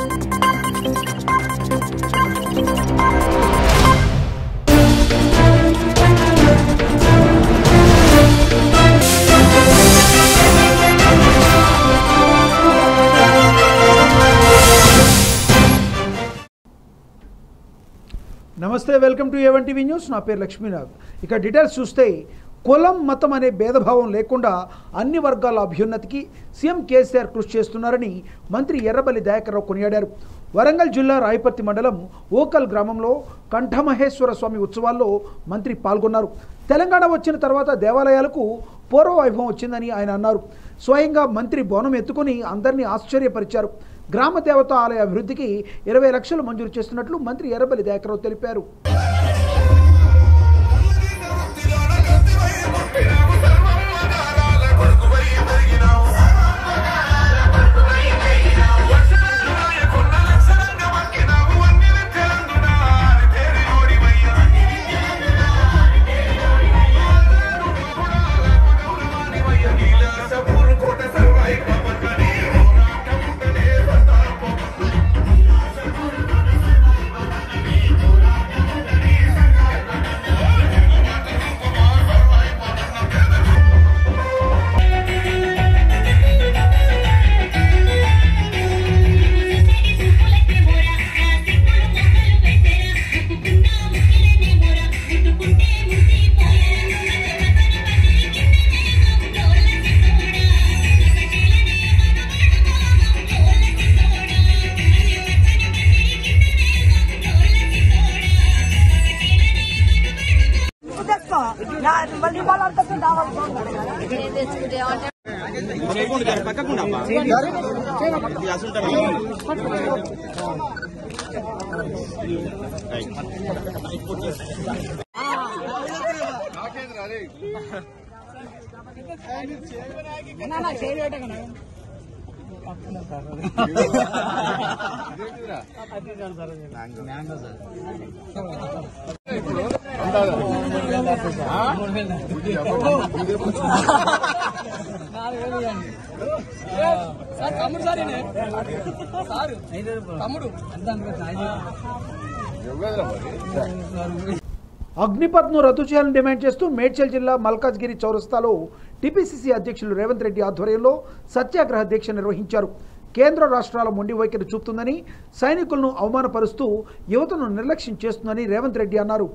నమస్తే welcome to A one TV news నా పేరు లక్ష్మీనాథ్ ఇక డీటెయిల్స్ చూస్తే కులం మతం అనే భేదభావం లేకుండా అన్ని వర్గాల అభ్యున్నతికి సీఎం కేసీఆర్ కృషి చేస్తున్నారని మంత్రి ఎర్రబల్లి దయాకర్రావు కొనియాడారు వరంగల్ జిల్లా రాయపర్తి మండలం ఓకల్ గ్రామంలో కంఠమహేశ్వర స్వామి ఉత్సవాల్లో మంత్రి పాల్గొన్నారు తెలంగాణ వచ్చిన తర్వాత దేవాలయాలకు పూర్వ వైభవం వచ్చిందని ఆయన అన్నారు స్వయంగా మంత్రి బోనం ఎత్తుకొని అందరినీ ఆశ్చర్యపరిచారు గ్రామ దేవత ఆలయ అభివృద్ధికి ఇరవై లక్షలు మంజూరు చేస్తున్నట్లు మంత్రి ఎర్రబల్లి దయాకరావు తెలిపారు తెచ్చుకో నా మళ్ళీ వాళ్ళంతా రావాలి అగ్నిపథ్ను రద్దు చేయాలని డిమాండ్ చేస్తూ మేడ్చల్ జిల్లా మల్కాజ్గిరి చౌరస్తాలో టీపీసీసీ అధ్యక్షులు రేవంత్ రెడ్డి ఆధ్వర్యంలో సత్యాగ్రహ దీక్ష నిర్వహించారు కేంద్ర రాష్ట్రాల మొండి వైఖరి చూపుతుందని సైనికులను అవమానపరుస్తూ యువతను నిర్లక్ష్యం చేస్తుందని రేవంత్ రెడ్డి అన్నారు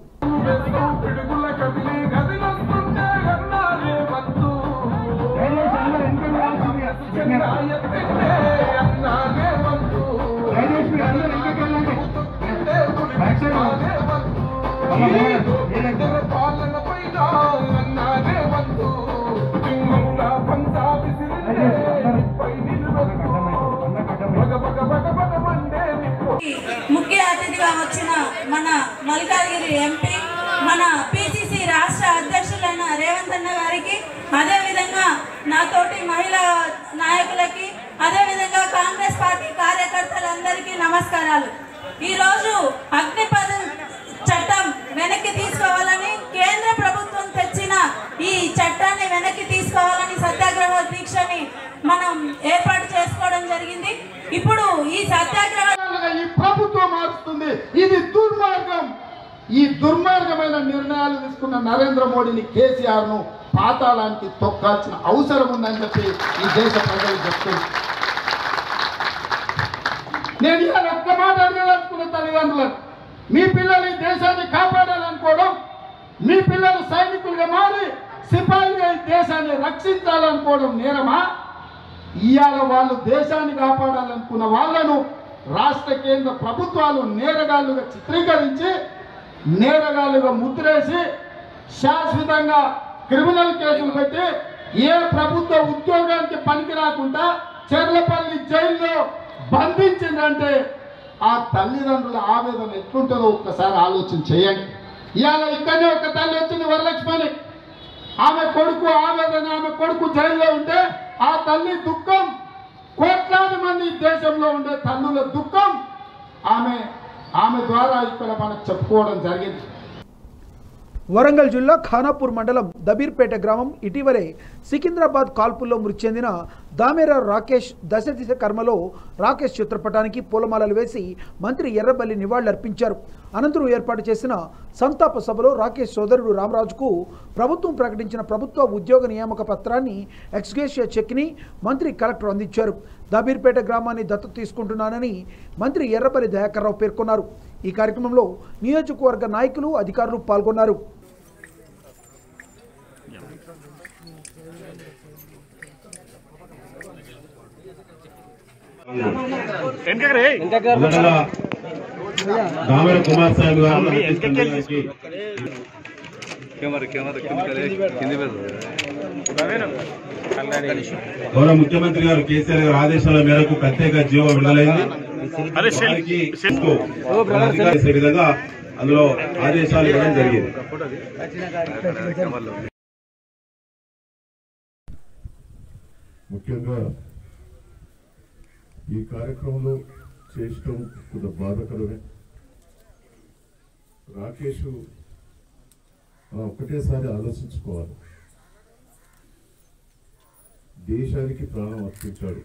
ముఖ్య అతిథిగా వచ్చిన మన మల్కాజ్గిరి ఎంపీ మన పిసిసి రాష్ట్ర అధ్యక్షులైన రేవంత్ అన్న గారికి అదే విధంగా నాతోటి మహిళా నాయకులకి అదే విధంగా కాంగ్రెస్ పార్టీ కార్యకర్తలందరికీ నమస్కారాలు ఈరోజు అగ్నిపథ చట్టం వెనక్కి తీసుకోవాలని కేంద్ర ప్రభుత్వం తెచ్చిన ఈ చట్టాన్ని వెనక్కి తీసుకోవాలని సత్యాగ్రహ దీక్షని మనం ఏర్పాటు చేసుకోవడం జరిగింది ఇప్పుడు ఈ సత్యాగ్రహ విధాలుగా ఈ ప్రభుత్వం మారుస్తుంది ఇది దుర్మార్గం ఈ దుర్మార్గమైన నిర్ణయాలు తీసుకున్న నరేంద్ర మోడీని కేసీఆర్ ను పాతాళానికి తొక్కాల్సిన అవసరం ఉందని చెప్పి ఈ దేశ ప్రజలు చెప్తుంది నేను ఇవాళ ఒక్క మాట అడగదలుచుకున్న తల్లిదండ్రులను మీ పిల్లలు ఈ దేశాన్ని కాపాడాలనుకోవడం మీ పిల్లలు సైనికులుగా మారి సిపాయిలుగా ఈ దేశాన్ని రక్షించాలనుకోవడం నేరమా ఇవాళ వాళ్ళు దేశాన్ని కాపాడాలనుకున్న వాళ్ళను రాష్ట్ర కేంద్ర ప్రభుత్వాలు నేరగాళ్ళుగా చిత్రీకరించి నేరగాళ్ళుగా ముద్రేసి శాశ్వతంగా క్రిమినల్ కేసులు పెట్టి ఏ ప్రభుత్వ ఉద్యోగానికి పనికి రాకుండా చెర్లపల్లి జైల్లో బంధించిందంటే ఆ తల్లిదండ్రుల ఆవేదన ఎట్లుంటుందో ఒక్కసారి ఆలోచన చేయండి ఇవాళ ఇక్కడనే ఒక తల్లి వచ్చింది వరలక్ష్మణి ఆమె కొడుకు ఆవేదన ఆమె కొడుకు జైల్లో ఉంటే ఆ తల్లి దుఃఖం కోట్లాది మంది ఈ దేశంలో ఉండే తల్లుల దుఃఖం ఆమె ఆమె ద్వారా ఇక్కడ మనకు చెప్పుకోవడం జరిగింది వరంగల్ జిల్లా ఖానాపూర్ మండలం దబీర్పేట గ్రామం ఇటీవలే సికింద్రాబాద్ కాల్పుల్లో మృతి చెందిన దామేర రాకేష్ దశదిశ కర్మలో రాకేష్ చిత్రపటానికి పూలమాలలు వేసి మంత్రి ఎర్రబల్లి నివాళులర్పించారు అనంతరం ఏర్పాటు చేసిన సంతాప సభలో రాకేష్ సోదరుడు రామరాజుకు ప్రభుత్వం ప్రకటించిన ప్రభుత్వ ఉద్యోగ నియామక పత్రాన్ని ఎక్స్గేషియా చెక్ని మంత్రి కలెక్టర్ అందించారు దాబీర్పేట గ్రామాన్ని దత్తత తీసుకుంటున్నానని మంత్రి ఎర్రబల్లి దయాకర్రావు పేర్కొన్నారు ఈ కార్యక్రమంలో నియోజకవర్గ నాయకులు అధికారులు పాల్గొన్నారు మొదటగా దామర కుమార్ సాహెబ్ గారు గౌరవ ముఖ్యమంత్రి గారు కేసీఆర్ గారి ఆదేశాల మేరకు ప్రత్యేక జీవో విడుదలైంది వారికి అధికారం చేసే విధంగా అందులో ఆదేశాలు ఇవ్వడం జరిగింది ముఖ్యంగా ఈ కార్యక్రమంలో చేయటం కొంత బాధాకరమే రాకేష్ మనం ఒకటేసారి ఆలోచించుకోవాలి దేశానికి ప్రాణం అర్పించాడు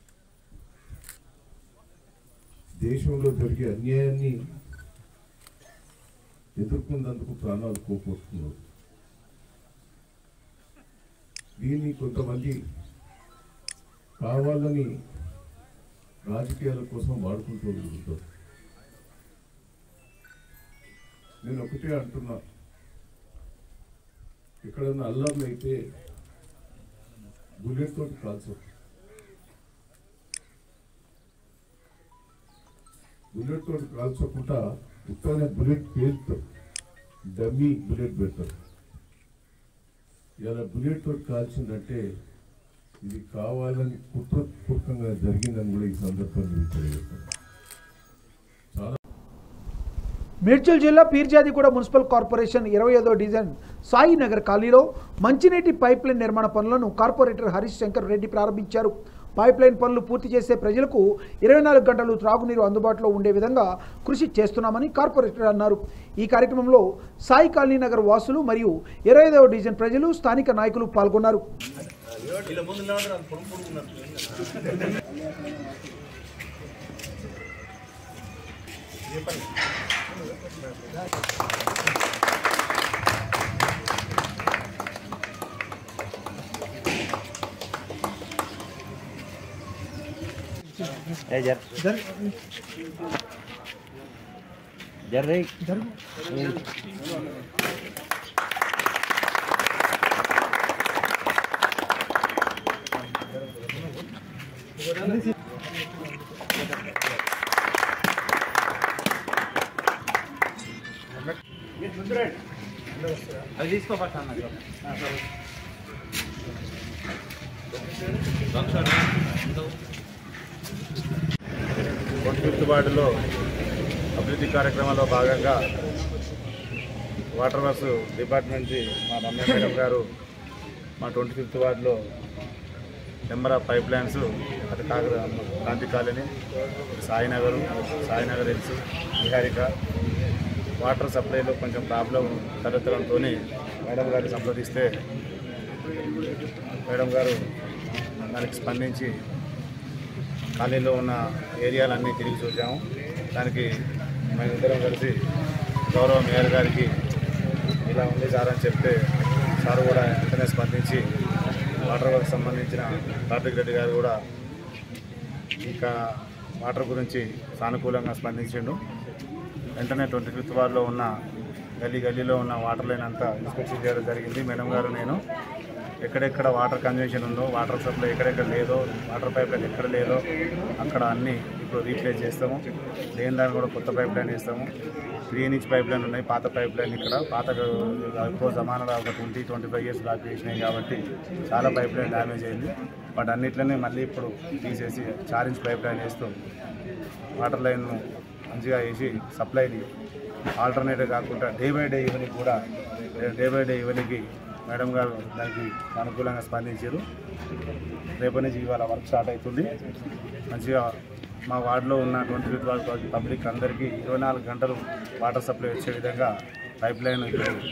దేశంలో జరిగే అన్యాయాన్ని ఎదుర్కొన్నందుకు ప్రాణాలు కోల్పోతున్నారు దీన్ని కొంతమంది కావాలని రాజకీయాల కోసం వాడుకుంటూ ఉంటారు నేను ఒకటే అంటున్నా ఎక్కడన్నా అల్లర్లు అయితే బుల్లెట్ తోటి కాల్చు బుల్లెట్ తోటి కాల్చకుండా ఉత్తనే బుల్లెట్ పేలుతారు డమ్మీ బుల్లెట్ పెడతారు ఇలా బుల్లెట్ తోటి కాల్చిందంటే ఇది కావాలని కుట్రపూర్వకంగా జరిగిందని కూడా ఈ సందర్భంగా మీకు తెలియజేస్తాను చాలా మేడ్చల్ జిల్లా పీర్జాదిగూడ మున్సిపల్ కార్పొరేషన్ ఇరవై ఐదో డివిజన్ సాయి నగర్ కాలనీలో మంచినీటి పైప్ లైన్ నిర్మాణ పనులను కార్పొరేటర్ హరీష్ శంకర్ రెడ్డి ప్రారంభించారు పైప్ లైన్ పనులు పూర్తి చేసే ప్రజలకు ఇరవై నాలుగు గంటలు త్రాగునీరు అందుబాటులో ఉండే విధంగా కృషి చేస్తున్నామని కార్పొరేటర్ అన్నారు ఈ కార్యక్రమంలో సాయి కాలనీ నగర్ వాసులు మరియు ఇరవై ఐదవ డివిజన్ ప్రజలు స్థానిక నాయకులు పాల్గొన్నారు ట్వంటీ ఫిఫ్త్ వార్డులో అభివృద్ధి కార్యక్రమంలో భాగంగా వాటర్ వర్క్స్ డిపార్ట్మెంట్ నుంచి మా రమ్య మేడం గారు మా ట్వంటీ ఫిఫ్త్ వార్డులో నెంబర్ ఆఫ్ పైప్ లైన్స్ అటు Kakara Kranthi colony Sainagar Sainagar hills Niharika water సప్లైలో కొంచెం ప్రాబ్లం తలెత్తడంతో మేడం గారిని సంప్రదిస్తే మేడం గారు దానికి స్పందించి ఖాళీలో ఉన్న ఏరియాలన్నీ తిరిగి చూసాము దానికి మేమిద్దరం కలిసి గౌరవ మేయర్ గారికి ఇలా ఉంది సార్ అని చెప్తే సార్ కూడా వెంటనే స్పందించి వాటర్ వర్క్ సంబంధించిన కార్తిక్ రెడ్డి గారు కూడా ఇక వాటర్ గురించి సానుకూలంగా స్పందించిండు వెంటనే ట్వంటీ ఫిఫ్త్ వార్లో ఉన్న గల్లీ గల్లీలో ఉన్న వాటర్ లైన్ అంతా ఇన్స్పెక్షన్ చేయడం జరిగింది మేడం గారు నేను ఎక్కడెక్కడ వాటర్ కన్జంప్షన్ ఉందో వాటర్ సప్లై ఎక్కడెక్కడ లేదో వాటర్ పైప్ లైన్ ఎక్కడ లేదో అక్కడ అన్నీ ఇప్పుడు రీప్లేస్ చేస్తాము లేని దాన్ని కూడా కొత్త పైప్ లైన్ వేస్తాము త్రీ ఇంచ్ పైప్ లైన్ ఉన్నాయి పాత పైప్ లైన్ ఇక్కడ పాత ఎక్కువ జమానాలో ఒక ట్వంటీ ట్వంటీ ఫైవ్ ఇయర్స్ దాకా వేసినాయి కాబట్టి చాలా పైప్ లైన్ డ్యామేజ్ అయింది బట్ అన్నిట్లోనే మళ్ళీ ఇప్పుడు తీసేసి చార్ ఇంచ్ పైప్ లైన్ వేస్తూ వాటర్ లైన్ను మంచిగా వేసి సప్లైని ఆల్టర్నేటివ్ కాకుండా డే బై డే ఈవెనింగ్ కూడా డే బై డే ఈవెనింగ్కి మేడం గారు దానికి అనుకూలంగా స్పందించారు రేపటి నుంచి ఇవాళ వర్క్ స్టార్ట్ అవుతుంది మంచిగా మా వార్డులో ఉన్న ట్వంటీ ఫిఫ్త్ వార్డ్ పబ్లిక్ అందరికీ ఇరవై నాలుగు గంటలు వాటర్ సప్లై వచ్చే విధంగా పైప్ లైన్ ఇప్పుడు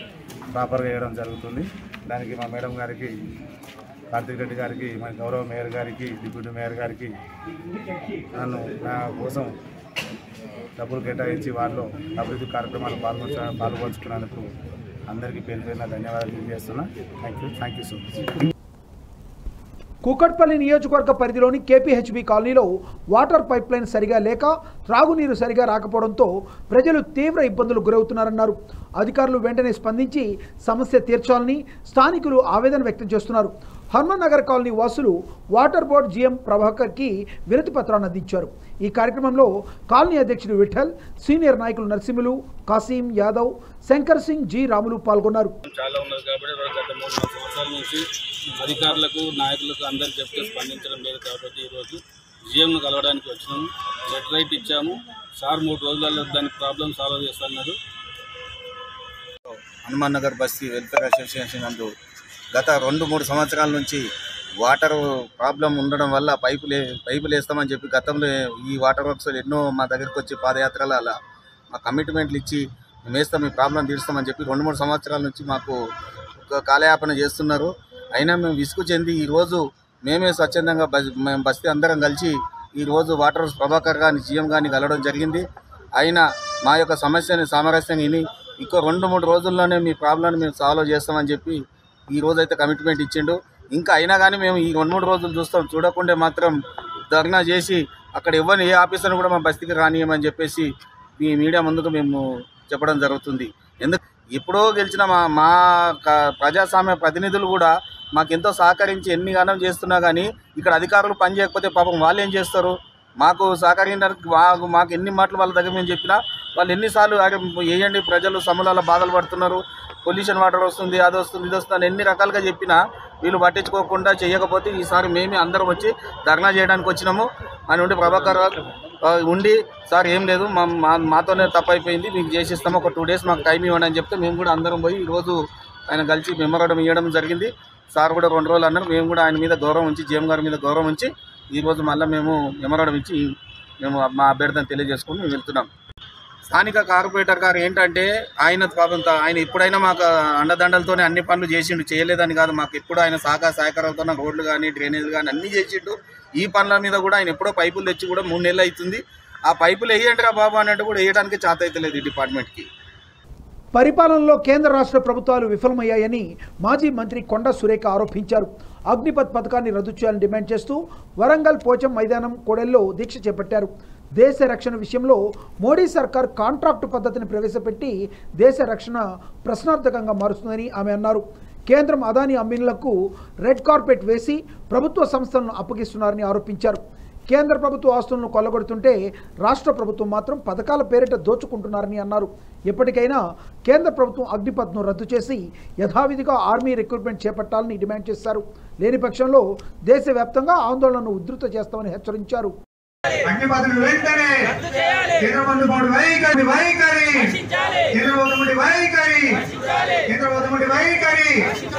ప్రాపర్గా వేయడం జరుగుతుంది దానికి మా మేడం గారికి కార్తీక్ రెడ్డి గారికి మా గౌరవ మేయర్ గారికి డిప్యూటీ మేయర్ గారికి నన్ను నా కోసం డబ్బులు కేటాయించి వాళ్ళు అభివృద్ధి కార్యక్రమాలు పాల్గొంచ పాల్గొంచుకున్నందుకు అందరికీ పేరు పేరున ధన్యవాదాలు తెలియజేస్తున్నా thank you thank you so much Kukatpally నియోజకవర్గ పరిధిలోని కేపీహెచ్బి కాలనీలో వాటర్ పైప్ లైన్ సరిగా లేక త్రాగునీరు సరిగా రాకపోవడంతో ప్రజలు తీవ్ర ఇబ్బందులు గురవుతున్నారన్నారు అధికారులు వెంటనే స్పందించి సమస్య తీర్చాలని స్థానికులు ఆవేదన వ్యక్తం చేస్తున్నారు హనుమాన్ నగర్ కాలనీ వాసులు వాటర్ బోర్డు జీఎం ప్రభాకర్కి వినతి పత్రాన్ని అందించారు ఈ కార్యక్రమంలో కాలనీ అధ్యక్షుడు విఠల్ సీనియర్ నాయకులు నరసింహులు కాసీం యాదవ్ శంకర్ సింగ్ జి రాములు పాల్గొన్నారు చాలా ఉన్నది కాబట్టి ఈరోజు గత మూడు నాలుగు సంవత్సరాల నుంచి అధికారులకు నాయకులకు అందరికి చెప్తే స్పందించడం లేదు కాబట్టి ఈరోజు జిఎంను కలవడానికి వచ్చినాము లెటర్ రైట్ ఇచ్చాము సార్ మూడు రోజులలో దాని ప్రాబ్లం సాల్వ్ చేస్తున్నారు హనుమాన్ నగర్ బస్తీ వెల్ఫేర్ అసోసియేషన్ నందు గత రెండు మూడు సంవత్సరాల నుంచి వాటర్ ప్రాబ్లం ఉండడం వల్ల పైపులు పైపులు వేస్తామని చెప్పి గతంలో ఈ వాటర్ వర్క్స్ ఎన్నో మా దగ్గరికి వచ్చి పాదయాత్రలు అలా మా కమిట్మెంట్లు ఇచ్చి మేము వేస్తాం ఈ ప్రాబ్లం తీరుస్తామని చెప్పి రెండు మూడు సంవత్సరాల నుంచి మాకు ఒక కాలయాపన చేస్తున్నారు అయినా మేము విసుగు చెంది ఈరోజు మేమే స్వచ్ఛందంగా బస్ మేము బస్తీ అందరం కలిసి ఈరోజు వాటర్ ప్రభాకర్ గారిని సీఎం గారిని కలవడం జరిగింది అయినా మా యొక్క సమస్యని సామరస్యం విని ఇంకో రెండు మూడు రోజుల్లోనే మీ ప్రాబ్లమ్ని మేము సాల్వ్ చేస్తామని చెప్పి ఈ రోజు అయితే కమిట్మెంట్ ఇచ్చిండు ఇంకా అయినా కానీ మేము ఈ రెండు మూడు రోజులు చూస్తాం చూడకుంటే మాత్రం ధర్నా చేసి అక్కడ ఇవ్వని ఏ ఆఫీసర్ని కూడా మా బస్తీకి రానియమని చెప్పేసి మీ మీడియా ముందుకు మేము చెప్పడం జరుగుతుంది ఎందుకు ఎప్పుడో గెలిచిన మా మా క- ప్రజాస్వామ్య ప్రతినిధులు కూడా మాకెంతో సహకరించి ఎన్ని గానం చేస్తున్నా కానీ ఇక్కడ అధికారులు పని చేయకపోతే పాపం వాళ్ళు ఏం చేస్తారు మాకు సహకరించడానికి మాకు మాకు ఎన్ని మాటలు వాళ్ళ దగ్గర మేము చెప్పినా వాళ్ళు ఎన్నిసార్లు "అరే, వేయండి ప్రజలు సమూలాల బాధలు పడుతున్నారు పొల్యూషన్ వాటర్ వస్తుంది అది వస్తుంది ఇది వస్తుంది అని ఎన్ని రకాలుగా చెప్పినా వీళ్ళు పట్టించుకోకుండా చేయకపోతే ఈసారి మేమే అందరం వచ్చి ధర్నా చేయడానికి వచ్చినాము అని ఉండి ప్రభాకర్ ఆ, ఉండి సార్ ఏం లేదు మా మా- మాతోనే తప్పు అయిపోయింది మీకు చేసిస్తాము ఒక టూ డేస్ మాకు టైం ఇవ్వండి అని చెప్తే మేము కూడా అందరం పోయి ఈరోజు ఆయన కలిసి మెమోరాండం ఇవ్వడం జరిగింది సార్ కూడా రెండు రోజులు అన్నారు మేము కూడా ఆయన మీద గౌరవం ఉంచి జీఎం గారి మీద గౌరవం ఉంచి ఈరోజు మళ్ళీ మేము మెమోరాండం ఇచ్చి మేము మా అభ్యర్థిని తెలియజేసుకుని మేము వెళ్తున్నాం స్థానిక కార్పొరేటర్ గారు ఏంటంటే ఆయన పాపం తా- ఆయన ఎప్పుడైనా మాకు అండదండలతోనే అన్ని పనులు చేసిండు చేయలేదని కాదు మాకు ఎప్పుడు ఆయన సహకార సహకారాలతో నాకు రోడ్లు కానీ డ్రైనేజ్ కానీ అన్ని చేసిండు ఈ పనుల మీద కూడా ఆయన ఎప్పుడో పైపులు తెచ్చి కూడా మూడు నెలలు అవుతుంది ఆ పైపులు వేయండి రా బాబు అన్నట్టు కూడా వేయడానికి చేత అవుతలేదు ఈ డిపార్ట్మెంట్కి పరిపాలనలో కేంద్ర రాష్ట్ర ప్రభుత్వాలు విఫలమయ్యాయని మాజీ మంత్రి కొండ సురేఖ ఆరోపించారు అగ్నిపథ్ పథకాన్ని రద్దు చేయాలని డిమాండ్ చేస్తూ వరంగల్ పోచం మైదానం కోడెల్లో దీక్ష చేపట్టారు దేశ రక్షణ విషయంలో మోడీ సర్కార్ కాంట్రాక్టు పద్ధతిని ప్రవేశపెట్టి దేశ రక్షణ ప్రశ్నార్థకంగా మారుస్తుందని ఆమె అన్నారు కేంద్రం అదాని అమ్మిన్లకు రెడ్ కార్పెట్ వేసి ప్రభుత్వ సంస్థలను అప్పగిస్తున్నారని ఆరోపించారు కేంద్ర ప్రభుత్వ ఆస్తులను కొల్లగొడుతుంటే రాష్ట్ర ప్రభుత్వం మాత్రం పథకాల పేరిట దోచుకుంటున్నారని అన్నారు ఎప్పటికైనా కేంద్ర ప్రభుత్వం అగ్నిపథ్ను రద్దు చేసి యథావిధిగా ఆర్మీ రిక్రూట్మెంట్ చేపట్టాలని డిమాండ్ చేశారు లేని పక్షంలో దేశవ్యాప్తంగా ఆందోళనను ఉధృత చేస్తామని హెచ్చరించారు అగ్నిపథులు వెంటనే కేంద్రమంత్రి వైఖరి వైఖరి కేంద్రమంత్రి వైఖరి కేంద్రమంత్రి వైఖరి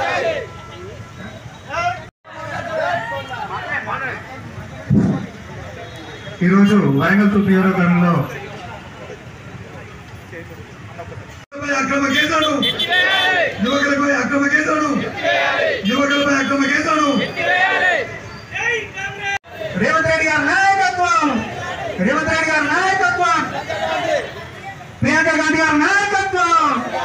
ఈరోజు వరంగల్ తూర్పు నియోజకవర్గంలో అక్రమ కేసులు యువకులపై అక్రమ కేసులు యువకులపై అక్రమ కేసులు రేవంత్ రెడ్డి గారి నాయకత్వం రేవంత్ రెడ్డి గారి నాయకత్వం ప్రియాంక గాంధీ గారి నాయకత్వం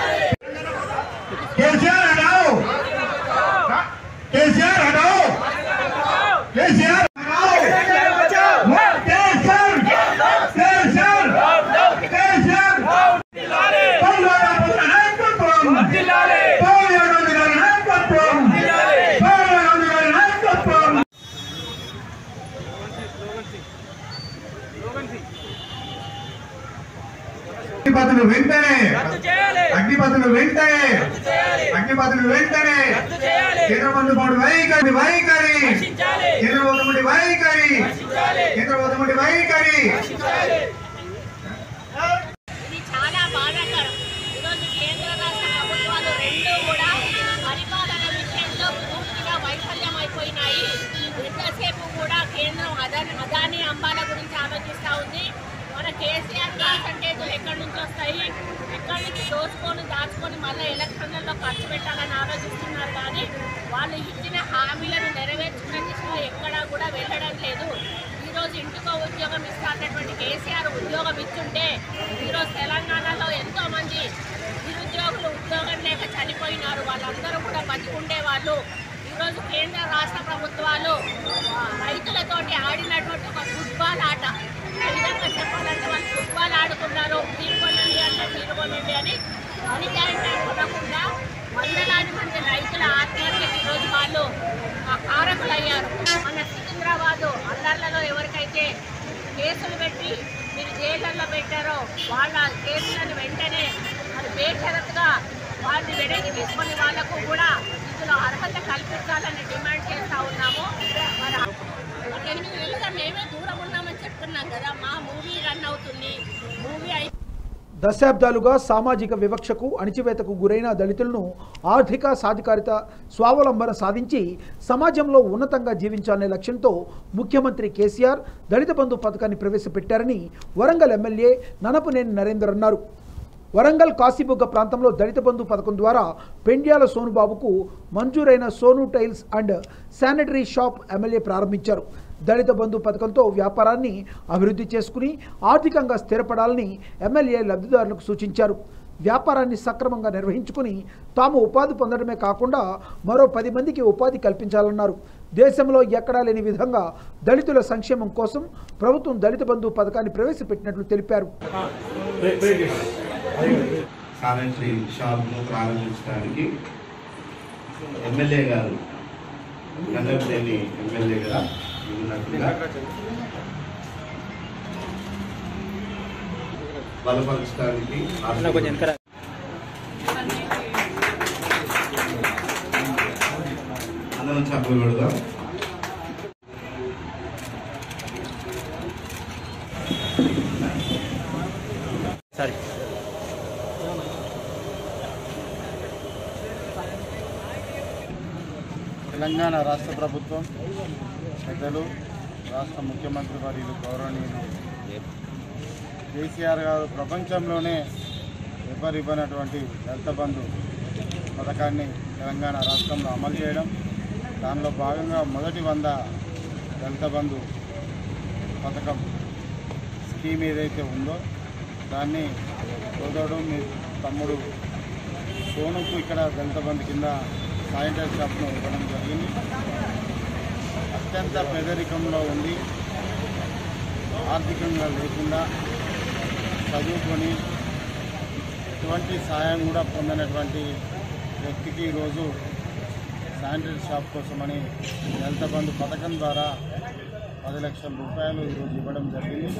కేసీఆర్ హటాओ కేసీఆర్ హటాओ కేసీఆర్ హటాओ KCR KCR KCR Paul Gandhi నాయకత్వం పౌల్ గాంధీ గారి నాయకత్వం పౌల్ గాంధీ గారి నాయకత్వం అగ్నిపథులు వెంటనే అగ్నిపథులు వెంటనే అగ్నిపథులు వెంటనే కేంద్రమంత్రి వైఖరి వైఖరి కేంద్రమంత్రి వైఖరి కేంద్రమంత్రి వైఖరి ఇది చాలా బాధాకరం ఈరోజు కేంద్ర రాష్ట్ర ప్రభుత్వాలు రెండు కూడా పరిపాలన విషయంలో పూర్తిగా వైఫల్యం అయిపోయినాయి ఎంతసేపు కూడా కేంద్రం అదాని అదాని అంబాల గురించి ఆలోచిస్తూ ఉంది మన కేసీఆర్ కాన్సన్ట్రేట్ నిధులు ఎక్కడి నుంచి వస్తాయి ఎక్కడి నుంచి దోచుకొని దాచుకొని మళ్ళీ ఎలక్షన్లలో ఖర్చు పెట్టాలని ఆలోచిస్తున్నారు కానీ వాళ్ళు ఇచ్చిన హామీలను నెరవేర్చుకునే దిశలో ఎక్కడా కూడా వెళ్ళడం లేదు ఈరోజు ఇంటికో ఉద్యోగం ఇస్తా అన్నటువంటి కేసీఆర్ ఉద్యోగం ఇచ్చుంటే ఈరోజు తెలంగాణలో ఎంతో మంది నిరుద్యోగులు ఉద్యోగం లేక చనిపోయినారు వాళ్ళందరూ కూడా బతికుండే వాళ్ళు ఈరోజు కేంద్ర రాష్ట్ర ప్రభుత్వాలు ఆ, రైతులతోటి ఆడినటువంటి ఒక ఫుట్బాల్ ఆట ఏ విధంగా చెప్పాలంటే వాళ్ళు ఫుట్బాల్ ఆడుకున్నారు మీరు కొనండి అంటే మీరు కొనండి అని అనిత్యాన్ని టైం కొనకుండా వందలాది మంది రైతుల ఆత్మహత్యకి ఈరోజు వాళ్ళు ఆ, కారకులయ్యారు మన సికింద్రాబాదు అల్లర్లలో ఎవరికైతే కేసులు పెట్టి మీరు జైళ్ళల్లో పెట్టారో వాళ్ళ కేసులను వెంటనే అది బేషరతుగా వారిని వెనక్కి తీసుకొని వాళ్ళకు కూడా ఇందులో అర్హత కల్పించాలని డిమాండ్ చేస్తా ఉన్నాము మరి ఒక ఎనిమిది నెలలుగా మేమే దూరం ఉన్నామని చెప్తున్నాం కదా మా మూవీ రన్ అవుతుంది మూవీ అయి దశాబ్దాలుగా సామాజిక వివక్షకు అణిచివేతకు గురైన దళితులను ఆర్థిక సాధికారిత స్వావలంబన సాధించి సమాజంలో ఉన్నతంగా జీవించాలనే లక్ష్యంతో ముఖ్యమంత్రి కేసీఆర్ దళిత బంధు పథకాన్ని ప్రవేశపెట్టారని వరంగల్ ఎమ్మెల్యే ననపనేని నరేందర్ అన్నారు వరంగల్ కాశీబుగ్గ ప్రాంతంలో దళిత బంధు పథకం ద్వారా పెండ్యాల సోనుబాబుకు మంజూరైన Sonu tiles and sanitary shop MLA ప్రారంభించారు దళిత బంధు పథకంతో వ్యాపారాన్ని అభివృద్ధి చేసుకుని ఆర్థికంగా స్థిరపడాలని ఎమ్మెల్యే లబ్ధిదారులకు సూచించారు వ్యాపారాన్ని సక్రమంగా నిర్వహించుకుని తాము ఉపాధి పొందడమే కాకుండా మరో పది మందికి ఉపాధి కల్పించాలన్నారు దేశంలో ఎక్కడా లేని విధంగా దళితుల సంక్షేమం కోసం ప్రభుత్వం దళిత బంధు పథకాన్ని ప్రవేశపెట్టినట్లు తెలిపారు శానిటరీ షాప్ను ప్రారంభించడానికి ఎమ్మెల్యే గారు గంగపేని ఎమ్మెల్యే గారు ఉన్నట్టుగా బలపరచడానికి అందరం చప్పలు పెడదాం సరే తెలంగాణ రాష్ట్ర ప్రభుత్వం పెద్దలు రాష్ట్ర ముఖ్యమంత్రి వర్యులు గౌరవనీయులు కేసీఆర్ గారు ప్రపంచంలోనే ఇవ్వరివ్వనటువంటి దళిత బంధు పథకాన్ని తెలంగాణ రాష్ట్రంలో అమలు చేయడం దానిలో భాగంగా మొదటి వంద దళిత బంధు పథకం స్కీమ్ ఏదైతే ఉందో దాన్ని సోదరుడు మీ తమ్ముడు సోనుకు ఇక్కడ దళిత బంధు కింద శానిటరీ షాప్ను ఇవ్వడం జరిగింది అత్యంత పేదరికంలో ఉండి ఆర్థికంగా లేకుండా చదువుకొని ఎటువంటి సాయం కూడా పొందినటువంటి వ్యక్తికి ఈరోజు శానిటరీ షాప్ కోసమని దళిత బంధు పథకం ద్వారా పది లక్షల రూపాయలు ఈరోజు ఇవ్వడం జరిగింది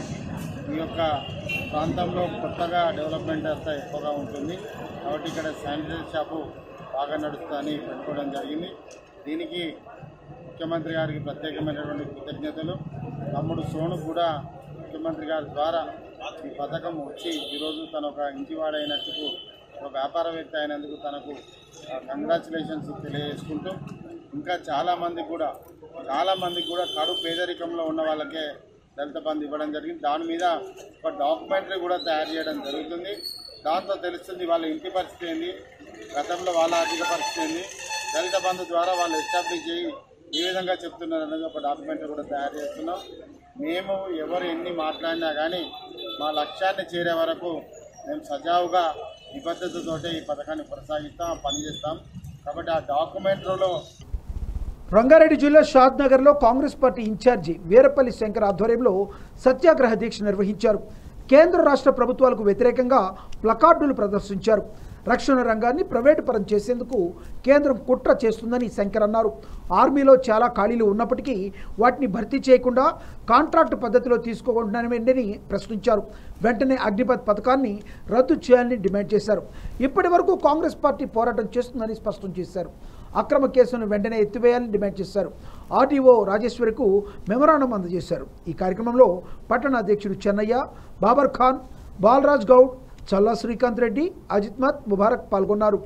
ఈ యొక్క ప్రాంతంలో కొత్తగా డెవలప్మెంట్ అంతా ఎక్కువగా ఉంటుంది కాబట్టి ఇక్కడ శానిటరీ షాపు బాగా నడుస్తుందని పెట్టుకోవడం జరిగింది దీనికి ముఖ్యమంత్రి గారికి ప్రత్యేకమైనటువంటి కృతజ్ఞతలు తమ్ముడు సోను కూడా ముఖ్యమంత్రి గారి ద్వారా ఈ పథకం వచ్చి ఈరోజు తను ఒక ఇంటివాడైనందుకు ఒక వ్యాపారవేత్త అయినందుకు తనకు కంగ్రాచులేషన్స్ తెలియజేసుకుంటూ ఇంకా చాలామంది కూడా చాలామందికి కూడా కడు పేదరికంలో ఉన్న వాళ్ళకే దళిత బంధు ఇవ్వడం జరిగింది దాని మీద ఒక డాక్యుమెంటరీ కూడా తయారు చేయడం జరుగుతుంది దాంతో తెలుస్తుంది వాళ్ళ ఇంటి పరిస్థితి ఏంది గతంలో వాళ్ళ ఆర్థిక పరిస్థితి ఏంది దళిత బంధు ద్వారా వాళ్ళు ఎస్టాబ్లిష్ చేయి ఏ విధంగా చెప్తున్నారు అనేది ఒక డాక్యుమెంటరీ కూడా తయారు చేస్తున్నాం మేము ఎవరు ఎన్ని మాట్లాడినా కానీ మా లక్ష్యాన్ని చేరే వరకు మేము సజావుగా నిబద్ధతతోటే ఈ పథకాన్ని కొనసాగిస్తాం పనిచేస్తాం కాబట్టి ఆ డాక్యుమెంటరీలో రంగారెడ్డి జిల్లా షాద్ నగర్లో Congress party incharge Veerapalli Shankar ఆధ్వర్యంలో సత్యాగ్రహ దీక్ష నిర్వహించారు కేంద్ర రాష్ట్ర ప్రభుత్వాలకు వ్యతిరేకంగా ప్లకార్డులు ప్రదర్శించారు రక్షణ రంగాన్ని ప్రైవేటు పరం చేసేందుకు కేంద్రం కుట్ర చేస్తుందని శంకర్ అన్నారు ఆర్మీలో చాలా ఖాళీలు ఉన్నప్పటికీ వాటిని భర్తీ చేయకుండా కాంట్రాక్ట్ పద్ధతిలో తీసుకోకుండాని ప్రశ్నించారు వెంటనే అగ్నిపథ్ పథకాన్ని రద్దు చేయాలని డిమాండ్ చేశారు ఇప్పటి వరకు కాంగ్రెస్ పార్టీ పోరాటం చేస్తుందని స్పష్టం చేశారు అక్రమ కేసును వెంటనే ఎత్తివేయాలని డిమాండ్ చేశారు ఆర్డీఓ రాజేశ్వరికు మెమరాండం అందజేశారు ఈ కార్యక్రమంలో పట్టణ అధ్యక్షుడు చెన్నయ్య బాబర్ ఖాన్ బాలరాజ్ గౌడ్ చల్లా శ్రీకాంత్ రెడ్డి అజిత్ మత్ ముబారక్ పాల్గొన్నారు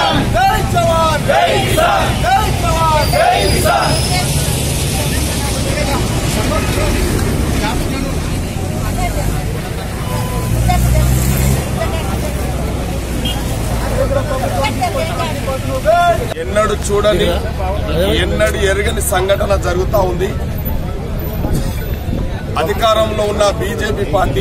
జై చూడని ఎన్నడి ఎరగని సంఘటన జరుగుతా ఉంది అధికారంలో ఉన్న బీజేపీ పార్టీ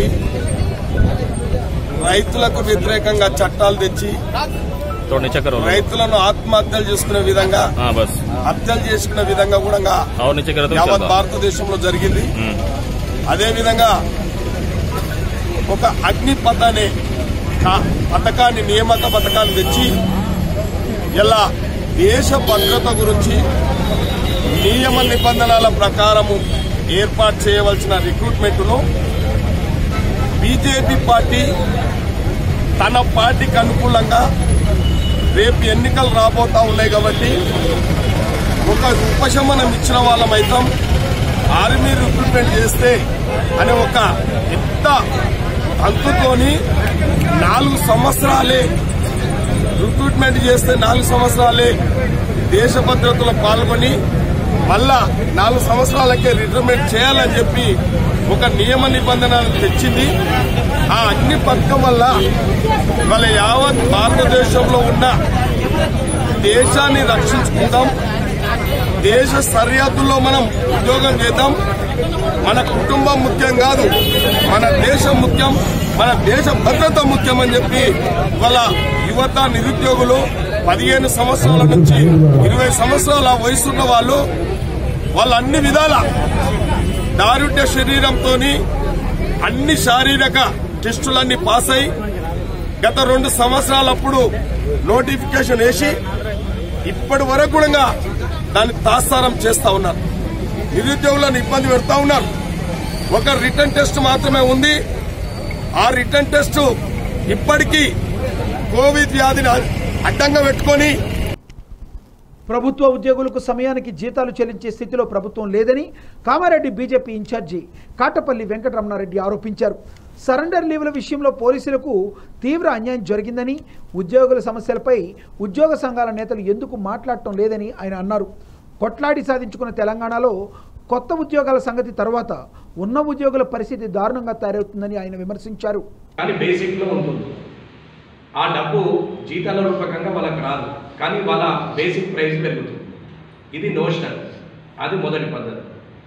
రైతులకు వ్యతిరేకంగా చట్టాలు తెచ్చి थोड़ी नीचे करो రైతులను ఆత్మహత్యలు చేసుకునే విధంగా हाँ बस హత్యలు చేసుకునే విధంగా కూడా और नीचे करो तो యావత్ चलता భారతదేశంలో జరిగింది हम्म, అదే విధంగా ఒక అగ్నిపథ అనే కా- పథకాన్ని నియామక పథకాన్ని తెచ్చి ఇలా దేశ భద్రత గురించి నియమ నిబంధనల ప్రకారము ఏర్పాటు చేయవలసిన రిక్రూట్మెంట్ను బీజేపీ పార్టీ తన పార్టీకి అనుకూలంగా రేపు ఎన్నికలు రాబోతా ఉన్నాయి కాబట్టి ఒక ఉపశమనం ఇచ్చిన వాళ్ళమైతాం ఆర్మీ రిక్రూట్మెంట్ చేస్తే అనే ఒక పెద్ద తంతుతోని నాలుగు సంవత్సరాలే రిక్రూట్మెంట్ చేస్తే నాలుగు సంవత్సరాలే దేశ భద్రతలో పాల్గొని మళ్ళా నాలుగు సంవత్సరాలకే రిటైర్మెంట్ చేయాలని చెప్పి ఒక నియమ నిబంధన తెచ్చింది ఆ అగ్ని పథకం వల్ల వాళ్ళ యావత్ భారతదేశంలో ఉన్న దేశాన్ని రక్షించుకుందాం దేశ సరిహద్దుల్లో మనం ఉద్యోగం చేద్దాం మన కుటుంబం ముఖ్యం కాదు మన దేశం ముఖ్యం మన దేశ భద్రత ముఖ్యం అని చెప్పి వాళ్ళ యువత నిరుద్యోగులు పదిహేను సంవత్సరాల నుంచి ఇరవై సంవత్సరాల వయసున్న వాళ్ళు వాళ్ళు అన్ని విధాల దారుఢ్య శరీరంతో అన్ని శారీరక టెస్టులన్నీ పాస్ అయి గత రెండు సంవత్సరాలప్పుడు నోటిఫికేషన్ వేసి ఇప్పటి వరకు కూడా దాన్ని తాత్సారం చేస్తా ఉన్నారు నిరుద్యోగులను ఇబ్బంది పెడతా ఉన్నారు ఒక రిటర్న్ టెస్ట్ మాత్రమే ఉంది ఆ రిటర్న్ టెస్ట్ ఇప్పటికీ కోవిడ్ వ్యాధిని అడ్డంగా పెట్టుకొని ప్రభుత్వ ఉద్యోగులకు సమయానికి జీతాలు చెల్లించే స్థితిలో ప్రభుత్వం లేదని కామారెడ్డి బీజేపీ ఇన్ఛార్జి కాటపల్లి వెంకటరమణారెడ్డి ఆరోపించారు సరెండర్ లీవుల విషయంలో పోలీసులకు తీవ్ర అన్యాయం జరిగిందని ఉద్యోగుల సమస్యలపై ఉద్యోగ సంఘాల నేతలు ఎందుకు మాట్లాడటం లేదని ఆయన అన్నారు కొట్లాడి సాధించుకున్న తెలంగాణలో కొత్త ఉద్యోగాల సంగతి తర్వాత ఉన్న ఉద్యోగుల పరిస్థితి దారుణంగా తయారవుతుందని ఆయన విమర్శించారు కానీ బేసిక్లో ఉంటుంది ఆ డబ్బు జీతాల రూపకంగా వాళ్ళకి రాదు కానీ వాళ్ళ బేసిక్ ప్రైస్ పెరుగుతుంది ఇది నోషనల్ అది మొదటి పద్ధతి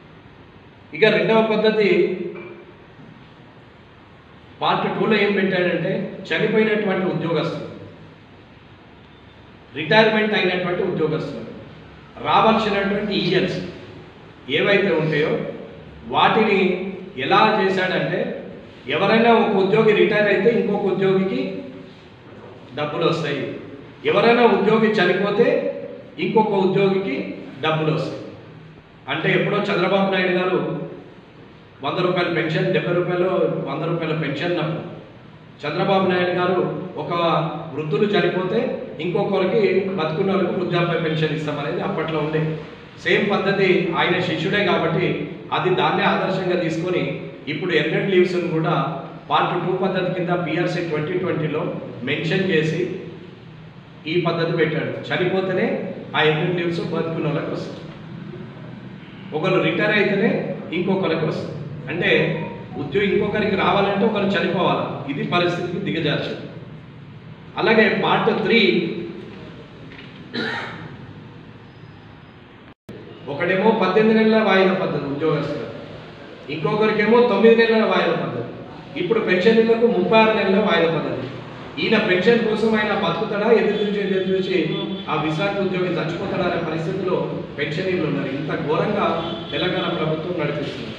ఇక రెండవ పద్ధతి పార్ట్ టూలో ఏం పెట్టాడంటే చనిపోయినటువంటి ఉద్యోగస్తులు రిటైర్మెంట్ అయినటువంటి ఉద్యోగస్తులు రావాల్సినటువంటి ఇయర్స్ ఏవైతే ఉంటాయో వాటిని ఎలా చేశాడంటే ఎవరైనా ఒక ఉద్యోగి రిటైర్ అయితే ఇంకొక ఉద్యోగికి డబ్బులు వస్తాయి ఎవరైనా ఉద్యోగి చనిపోతే ఇంకొక ఉద్యోగికి డబ్బులు వస్తాయి అంటే ఎప్పుడో చంద్రబాబు నాయుడు గారు వంద రూపాయల పెన్షన్ డెబ్బై రూపాయలు వంద రూపాయల పెన్షన్ అప్పుడు చంద్రబాబు నాయుడు గారు ఒక వృద్ధులు చనిపోతే ఇంకొకరికి బతుకున్న వాళ్ళకి వృద్ధాప్య పెన్షన్ ఇస్తామనేది అప్పట్లో ఉండే సేమ్ పద్ధతి ఆయన శిష్యుడే కాబట్టి అది దాన్నే ఆదర్శంగా తీసుకొని ఇప్పుడు ఎర్నెడ్ లీవ్స్ కూడా పార్ట్ టూ పద్ధతి కింద పిఆర్సీ ట్వంటీ ట్వంటీలో మెన్షన్ చేసి ఈ పద్ధతి పెట్టాడు చనిపోతేనే ఆ ఎర్నెడ్ లీవ్స్ బతుకున్న వాళ్ళకి వస్తాయి ఒకరు రిటైర్ అయితేనే ఇంకొకరికి వస్తుంది అంటే ఉద్యోగం ఇంకొకరికి రావాలంటే ఒకరు చనిపోవాలి ఇది పరిస్థితికి దిగజార్చింది అలాగే పార్ట్ త్రీ ఒకడేమో పద్దెనిమిది నెలల వాయిదా పద్ధతి ఉద్యోగస్తులు ఇంకొకరికేమో తొమ్మిది నెలల వాయిదా పద్ధతి ఇప్పుడు పెన్షన్లకు ముప్పై ఆరు నెలల వాయిదా పద్ధతి ఈయన పెన్షన్ కోసం ఆయన బతుకుతాడా ఎదురు చూసి ఎదురు చూసి ఆ విశాఖ ఉద్యోగి చచ్చిపోతాడా అనే పరిస్థితిలో పెన్షనీలు ఉన్నారు ఇంత ఘోరంగా తెలంగాణ ప్రభుత్వం నడిపిస్తుంది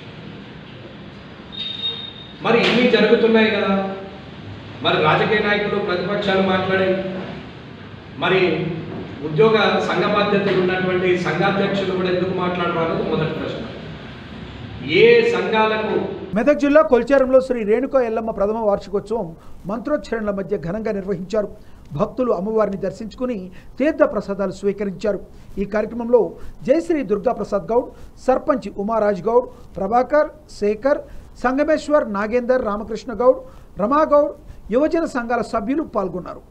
మరి ఇన్ని జరుగుతున్నాయి కదా మరి రాజకీయ నాయకులు ప్రతిపక్షాలు మాట్లాడే మరి ఉద్యోగ సంఘ బాధ్యతలు ఉన్నటువంటి సంఘాధ్యక్షులు కూడా ఎందుకు మాట్లాడరు అనేది మొదటి ప్రశ్న ఏ సంఘాలకు మెదక్ జిల్లా కొల్చారంలో శ్రీ రేణుకా ఎల్లమ్మ ప్రథమ వార్షికోత్సవం మంత్రోచ్చరణల మధ్య ఘనంగా నిర్వహించారు భక్తులు అమ్మవారిని దర్శించుకుని తీర్థ ప్రసాదాలు స్వీకరించారు ఈ కార్యక్రమంలో జయశ్రీ దుర్గా ప్రసాద్ గౌడ్ సర్పంచ్ ఉమారాజ్ గౌడ్ ప్రభాకర్ శేఖర్ సంగమేశ్వర్ నాగేందర్ రామకృష్ణ గౌడ్ రమాగౌడ్ యువజన సంఘాల సభ్యులు పాల్గొన్నారు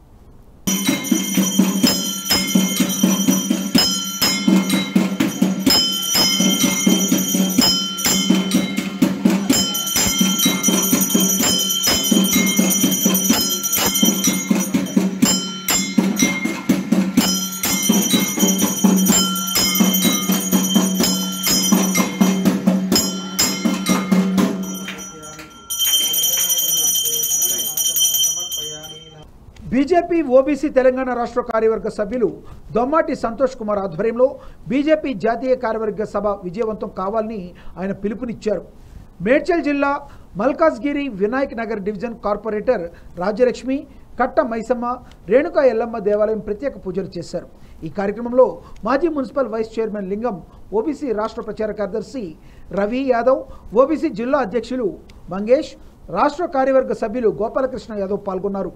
బీజేపీ ఓబీసీ తెలంగాణ రాష్ట్ర కార్యవర్గ సభ్యులు దొమ్మాటి సంతోష్ కుమార్ ఆధ్వర్యంలో బీజేపీ జాతీయ కార్యవర్గ సభ విజయవంతం కావాలని ఆయన పిలుపునిచ్చారు మేడ్చల్ జిల్లా మల్కాజ్గిరి వినాయక్ నగర్ డివిజన్ కార్పొరేటర్ రాజ్యలక్ష్మి కట్ట మైసమ్మ రేణుకా ఎల్లమ్మ దేవాలయం ప్రత్యేక పూజలు చేశారు ఈ కార్యక్రమంలో మాజీ municipal vice chairman Lingam OBC రాష్ట్ర ప్రచార కార్యదర్శి రవి యాదవ్ ఓబీసీ జిల్లా అధ్యక్షులు మంగేష్ రాష్ట్ర కార్యవర్గ సభ్యులు గోపాలకృష్ణ యాదవ్ పాల్గొన్నారు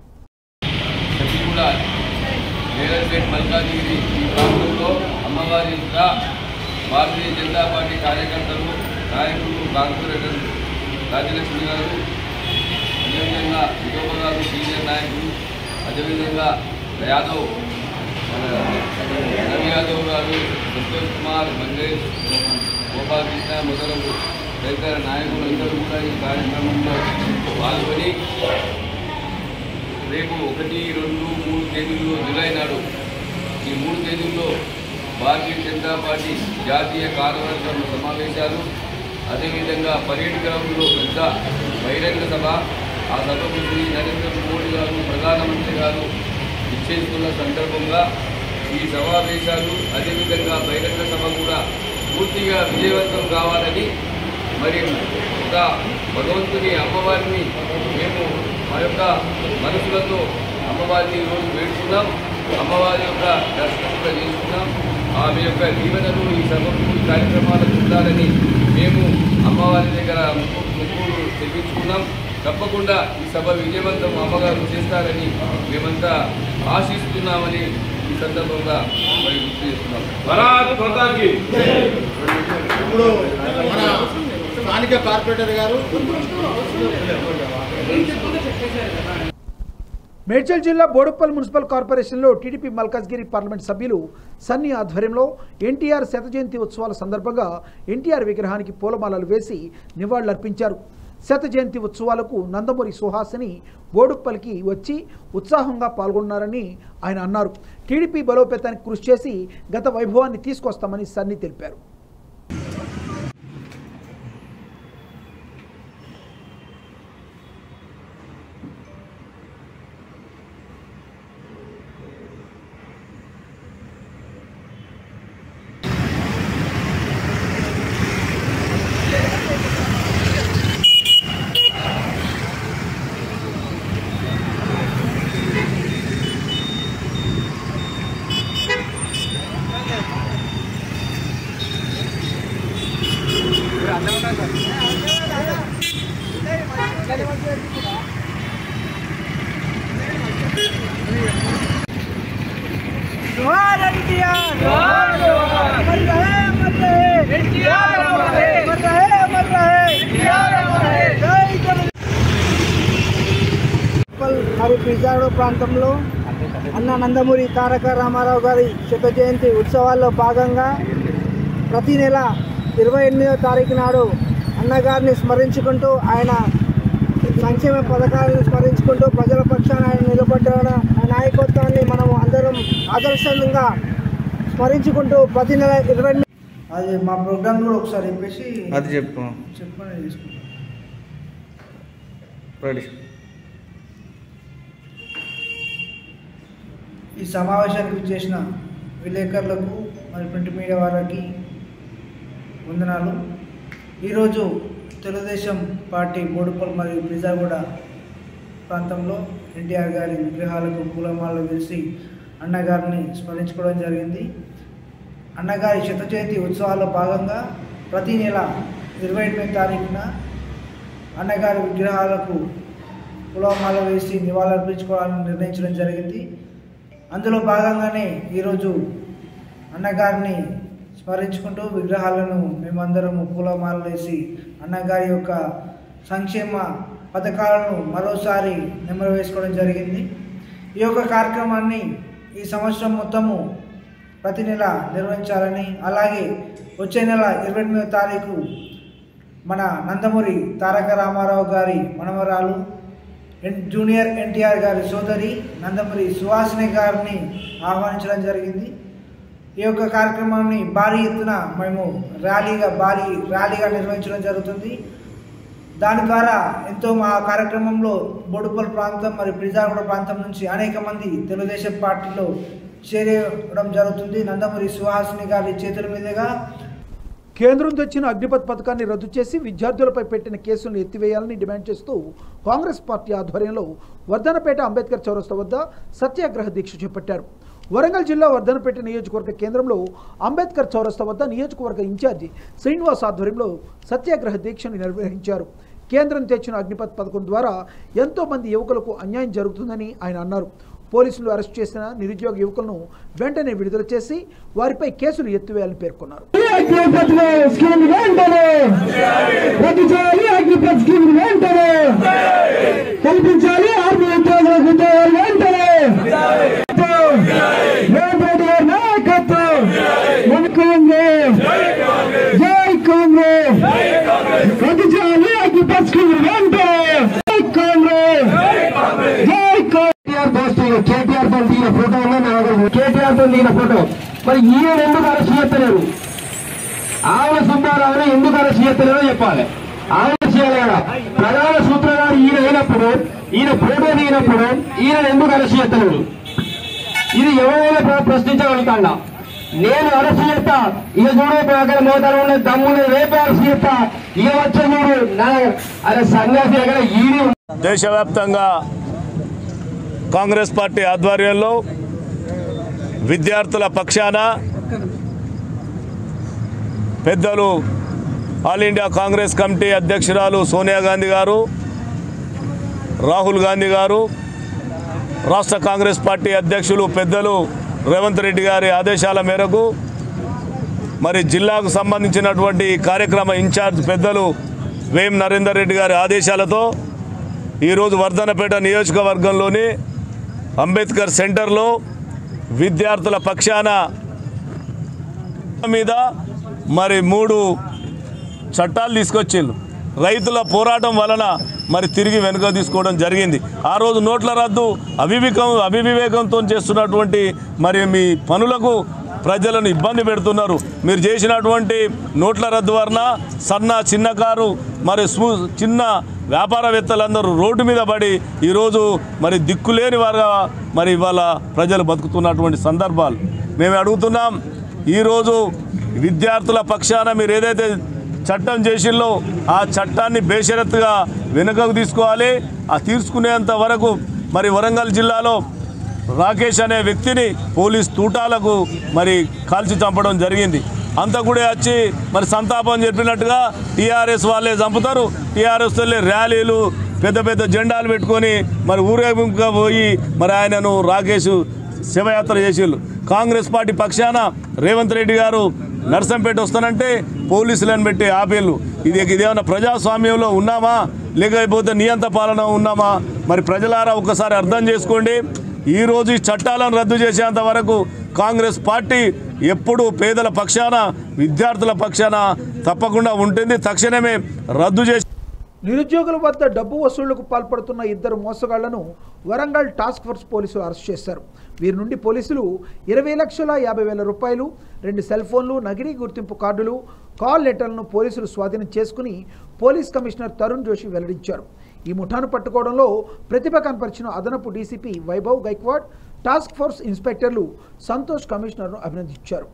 కూడా నేరపేట్ మల్కాజిగిరి ఈ ప్రాంతంలో అమ్మవారి ఇంకా భారతీయ జనతా పార్టీ కార్యకర్తలు నాయకులు కార్పొరేటర్ రాజలక్ష్మి గారు అదేవిధంగా విజోబ గారు సీనియర్ నాయకులు అదేవిధంగా యాదవ్ మన రవి యాదవ్ గారు సంతోష్ కుమార్ మంగేష్ గోపాలకృష్ణ మొదలగు తదితర నాయకులు అందరూ కూడా ఈ కార్యక్రమంలో పాల్గొని రేపు ఒకటి రెండు మూడు తేదీల్లో జూలై నాడు ఈ మూడు తేదీల్లో భారతీయ జనతా పార్టీ జాతీయ కార్యవర్గం సమావేశాలు అదేవిధంగా పరేడ్ గ్రౌండ్లో పెద్ద బహిరంగ సభ ఆ సభకు శ్రీ నరేంద్ర మోడీ గారు ప్రధానమంత్రి గారు ఇచ్చేస్తున్న సందర్భంగా ఈ సమావేశాలు అదేవిధంగా బహిరంగ సభ కూడా పూర్తిగా విజయవంతం కావాలని మరి ఒక భగవంతుని అమ్మవారిని మేము మా యొక్క మనసులతో అమ్మవారిని ఈరోజు వేడుకున్నాం అమ్మవారి యొక్క దర్శనం కూడా చేసుకున్నాం ఆమె యొక్క దీవెనలు ఈ సభకు ఈ కార్యక్రమాలకు ఉండాలని మేము అమ్మవారి దగ్గర ముక్కు ముక్కులు తెప్పించుకున్నాం తప్పకుండా ఈ సభ విజయవంతం అమ్మగారు చేస్తారని మేమంతా ఆశిస్తున్నామని ఈ సందర్భంగా మరి గుర్తు చేస్తున్నాం భారత్ మాతాకి ఇప్పుడు మన స్థానిక కార్పొరేటర్ గారు మేడ్చల్ జిల్లా బోడుప్పల్ మున్సిపల్ కార్పొరేషన్లో టీడీపీ మల్కాజ్గిరి పార్లమెంట్ సభ్యులు సన్నీ ఆధ్వర్యంలో ఎన్టీఆర్ శత జయంతి ఉత్సవాల సందర్భంగా ఎన్టీఆర్ విగ్రహానికి పూలమాలలు వేసి నివాళులర్పించారు శత జయంతి ఉత్సవాలకు నందమూరి సుహాసిని బోడుప్పల్కి వచ్చి ఉత్సాహంగా పాల్గొన్నారని ఆయన అన్నారు టీడీపీ బలోపేతానికి కృషి చేసి గత వైభవాన్ని తీసుకొస్తామని సన్నీ తెలిపారు जोहार एनटीआर अमर रहे अमर रहे एनटीआर अमर रहे अमर रहे अमर रहे एनटीआर अमर रहे जय जगन्नाथ మరి పిజాడో ప్రాంతంలో అన్న నందమూరి తారక రామారావు గారి శత జయంతి ఉత్సవాల్లో భాగంగా ప్రతి నెల ఇరవై ఎనిమిదో తారీఖు నాడు అన్నగారిని స్మరించుకుంటూ ఆయన సంక్షేమ పథకాలను స్మరించుకుంటూ ప్రజల పక్షాన ఆయన నిలబడ్డ నాయకత్వాన్ని మనం అందరం ఆదర్శంగా స్మరించుకుంటూ ప్రతి నెల ఇరవై అది మా ప్రోగ్రామ్ కూడా ఒకసారి చెప్పేసి అది చెప్పు చెప్పని తీసుకుంటాం రెడీ ఈ సమావేశానికి చేసిన విలేకరులకు మరి ప్రింట్ మీడియా వారికి వందనాలు ఈరోజు తెలుగుదేశం పార్టీ బోడుపల్ మరియు పిజాగూడ ప్రాంతంలో ఎన్టీఆర్ గారి విగ్రహాలకు పూలమాలలు వేసి అన్నగారిని స్మరించుకోవడం జరిగింది అన్నగారి శత జయంతి ఉత్సవాల్లో భాగంగా ప్రతి నెల ఇరవై ఎనిమిది తారీఖున అన్నగారి విగ్రహాలకు పూలమాల వేసి నివాళులర్పించుకోవాలని నిర్ణయించడం జరిగింది అందులో భాగంగానే ఈరోజు అన్నగారిని స్మరించుకుంటూ విగ్రహాలను మేమందరం పూలమాలలు వేసి అన్నగారి యొక్క సంక్షేమ పథకాలను మరోసారి నెమరు వేసుకోవడం జరిగింది ఈ యొక్క కార్యక్రమాన్ని ఈ సంవత్సరం మొత్తము ప్రతి నెల నిర్వహించాలని అలాగే వచ్చే నెల ఇరవై ఎనిమిదో తారీఖు మన నందమూరి తారక రామారావు గారి మనవరాలు ఎన్ జూనియర్ ఎన్టీఆర్ గారి సోదరి నందమూరి సుహాసిని గారిని ఆహ్వానించడం జరిగింది ఈ యొక్క కార్యక్రమాన్ని భారీ ఎత్తున మేము ర్యాలీగా భారీ ర్యాలీగా నిర్వహించడం జరుగుతుంది దాని ద్వారా ఎంతో మా కార్యక్రమంలో బోడుపల్ ప్రాంతం మరియు ప్రిజాగూడ ప్రాంతం నుంచి అనేక మంది తెలుగుదేశం పార్టీలో చేరడం జరుగుతుంది నందమూరి సుహాసిని గారి చేతుల మీదుగా కేంద్రం తెచ్చిన అగ్నిపథ్ పథకాన్ని రద్దు చేసి విద్యార్థులపై పెట్టిన కేసులను ఎత్తివేయాలని డిమాండ్ చేస్తూ కాంగ్రెస్ పార్టీ ఆధ్వర్యంలో వర్ధనపేట అంబేద్కర్ చౌరస్తా వద్ద సత్యాగ్రహ దీక్ష చేపట్టారు వరంగల్ జిల్లా వర్ధనపేట నియోజకవర్గ కేంద్రంలో అంబేద్కర్ చౌరస్తా వద్ద నియోజకవర్గ ఇన్ఛార్జి శ్రీనివాస్ ఆధ్వర్యంలో సత్యాగ్రహ దీక్షను నిర్వహించారు కేంద్రం తెచ్చిన అగ్నిపథ్ పథకం ద్వారా ఎంతో మంది యువకులకు అన్యాయం జరుగుతుందని ఆయన అన్నారు పోలీసులు అరెస్ట్ చేసిన నిరుద్యోగ యువకులను వెంటనే విడుదల చేసి వారిపై కేసులు ఎత్తివేయాలని పేర్కొన్నారు అగ్నిపథ్ స్కీమ్ వెంటనే రద్దు చేయాలి అగ్నిపథ్ స్కీమ్ వెంటనే కల్పించాలి ఆర్మీ ఉద్యోగులకు ఉద్యోగాలు వెంటనే రేవంత్ రెడ్డి గారి నాయకత్వం మన కాంగ్రెస్ జై కాంగ్రెస్ రద్దు చేయాలి అగ్నిపథ్ స్కీమ్ వెంటనే జై కాంగ్రెస్ జై కేటీఆర్ దోస్తు కేటీఆర్ తో దిగిన ఫోటో ఉన్నా నా దగ్గర కేటీఆర్ తో దిగిన ఫోటో మరి ఈయన ఎందుకు అరెస్ట్ చేస్తలేరు ఆవుల సుబ్బారావుని ఎందుకు అరెస్ట్ చేస్తలేరో చెప్పాలి ఆయన చేయాలి కదా ప్రధాన సూత్రధారి ఈయన అయినప్పుడు ఈయన ఫోటో దిగినప్పుడు ఈయన ఎందుకు అరెస్ట్ చేస్తలేరు ఇది ఎవరైనా ప్ర- ప్రశ్నించగలుగుతాడా నేను అరెస్ట్ చేస్తా ఇక చూడే అక్కడ మోతారు ఉన్న దమ్ముని రేపే అరెస్ట్ చేస్తా ఇక వచ్చే చూడు నా అరే సన్యాసి దగ్గర ఈడి దేశవ్యాప్తంగా కాంగ్రెస్ పార్టీ ఆధ్వర్యంలో విద్యార్థుల పక్షాన పెద్దలు ఆల్ ఇండియా కాంగ్రెస్ కమిటీ అధ్యక్షురాలు సోనియా గాంధీ గారు రాహుల్ గాంధీ గారు రాష్ట్ర కాంగ్రెస్ పార్టీ అధ్యక్షులు పెద్దలు రేవంత్ రెడ్డి గారి ఆదేశాల మేరకు మరి జిల్లాకు సంబంధించినటువంటి ఈ కార్యక్రమ ఇన్ఛార్జ్ పెద్దలు వేం నరేందర్ రెడ్డి గారి ఆదేశాలతో ఈరోజు వర్ధనపేట నియోజకవర్గంలోని అంబేద్కర్ సెంటర్లో విద్యార్థుల పక్షాన మీద మరి మూడు చట్టాలు తీసుకొచ్చిండ్రు రైతుల పోరాటం వలన మరి తిరిగి వెనుక తీసుకోవడం జరిగింది ఆ రోజు నోట్ల రద్దు అవివేకం అవివివేకంతో చేస్తున్నటువంటి మరి మీ పనులకు ప్రజలను ఇబ్బంది పెడుతున్నారు మీరు చేసినటువంటి నోట్ల రద్దు వలన సన్న చిన్నకారు మరి స్మూ- చిన్న వ్యాపారవేత్తలందరూ రోడ్డు మీద పడి ఈరోజు మరి దిక్కులేని వారుగా మరి ఇవాళ ప్రజలు బతుకుతున్నటువంటి సందర్భాలు మేము అడుగుతున్నాం ఈరోజు విద్యార్థుల పక్షాన మీరు ఏదైతే చట్టం చేసిల్లో ఆ చట్టాన్ని బేషరత్తుగా వెనుకకు తీసుకోవాలి ఆ తీసుకునేంత వరకు మరి వరంగల్ జిల్లాలో రాకేష్ అనే వ్యక్తిని పోలీస్ తూటాలకు మరి కాల్చి చంపడం జరిగింది అంతా కూడా వచ్చి మరి సంతాపం చెప్పినట్టుగా టీఆర్ఎస్ వాళ్ళే చంపుతారు టీఆర్ఎస్ వాళ్ళే ర్యాలీలు పెద్ద పెద్ద జెండాలు పెట్టుకొని మరి ఊరేగింపుగా పోయి మరి ఆయనను రాకేష్ శివయాత్ర చేసిళ్ళు కాంగ్రెస్ పార్టీ పక్షాన రేవంత్ రెడ్డి గారు నర్సంపేట వస్తానంటే పోలీసులను పెట్టి ఆపేళ్ళు ఇది ఇదేమన్నా ప్రజాస్వామ్యంలో ఉన్నామా లేకపోతే నియంత పాలన ఉన్నామా మరి ప్రజలారా ఒకసారి అర్థం చేసుకోండి ఈరోజు ఈ చట్టాలను రద్దు చేసేంత వరకు కాంగ్రెస్ పార్టీ ఎప్పుడు పేదల పక్షాన విద్యార్థుల పక్షాన తప్పకుండా ఉంటుంది తక్షణమే రద్దు చేసి నిరుద్యోగుల వద్ద డబ్బు వసూళ్లకు పాల్పడుతున్న ఇద్దరు మోసగాళ్లను వరంగల్ టాస్క్ ఫోర్స్ పోలీసులు అరెస్ట్ చేశారు వీరి నుండి పోలీసులు ఇరవై లక్షల యాభై వేల రూపాయలు రెండు సెల్ ఫోన్లు నగిరీ గుర్తింపు కార్డులు కాల్ లెటర్లను పోలీసులు స్వాధీనం చేసుకుని పోలీస్ కమిషనర్ తరుణ్ జోషి వెల్లడించారు ఈ ముఠాను పట్టుకోవడంలో ప్రతిభ కనపరిచిన అదనపు DCP Vaibhav Gaikwad task force ఇన్స్పెక్టర్లు సంతోష్ కమిషనర్ను అభినందించారు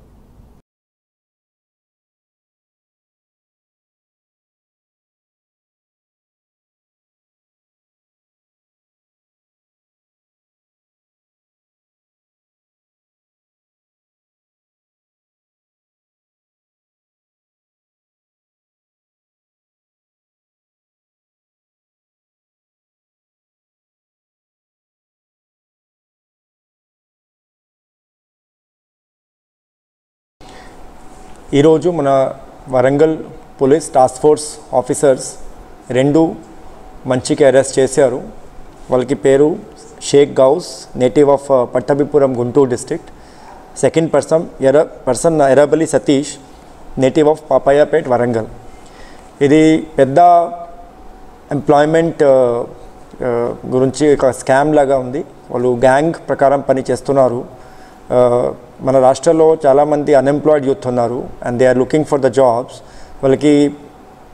ఈరోజు మన Warangal police task force officers రెండు మంచికి అరెస్ట్ చేశారు వాళ్ళకి పేరు షేక్ గౌస్ నేటివ్ of Pattabhipuram Guntur district second person ఎర పర్సన్ ఎర్రబలి సతీష్ నేటివ్ ఆఫ్ పాపాయపేట్ వరంగల్ ఇది పెద్ద ఎంప్లాయ్మెంట్ గురించి ఒక స్కామ్ లాగా ఉంది వాళ్ళు గ్యాంగ్ ప్రకారం పని చేస్తున్నారు Uh, మన రాష్ట్రంలో చాలామంది అన్ఎంప్లాయిడ్ యూత్ ఉన్నారు and they are looking for the jobs వాళ్ళకి